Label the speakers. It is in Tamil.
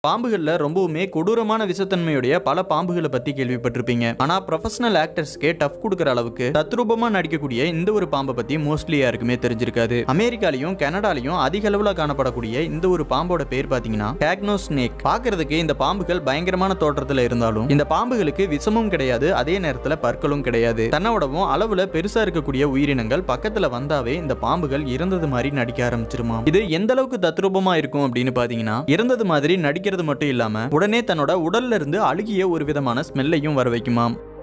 Speaker 1: பாம்புகள்ல ரொம்பவுமே கொடூரமான விஷத்தன்மையுடைய பல பாம்புகளை பத்தி கேள்விப்பட்டிருப்பீங்க ஆனா ப்ரொஃபஷனல் ஆக்டர்ஸ்க்கே டஃப் கொடுக்குற அளவுக்கு தத்ரூபமா நடிக்கக்கூடிய இந்த ஒரு பாம்பை பத்தி மோஸ்ட்லி யாருக்குமே தெரிஞ்சிருக்காது அமெரிக்காலையும் கனடாலையும் அதிக அளவுல காணப்படக்கூடிய இந்த ஒரு பாம்போட பேர் பாத்தீங்கன்னா டேக்னோ ஸ்னேக் பாக்குறதுக்கு இந்த பாம்புகள் பயங்கரமான தோற்றத்துல இருந்தாலும் இந்த பாம்புகளுக்கு விஷமும் கிடையாது அதே நேரத்துல பற்களும் கிடையாது தன்னோடவும் அளவுல பெருசா இருக்கக்கூடிய உயிரினங்கள் பக்கத்துல வந்தாவே இந்த பாம்புகள் இறந்தது மாதிரி நடிக்க ஆரம்பிச்சிருமா இது எந்த அளவுக்கு தத்ரூபமா இருக்கும் அப்படின்னு பாத்தீங்கன்னா இறந்தது மாதிரி நடிக்கிறது மட்டும் இல்லாம உடனே தன்னோட உடல்ல இருந்து அழுகிய ஒரு விதமான ஸ்மெல்லையும் வர வைக்குமாம்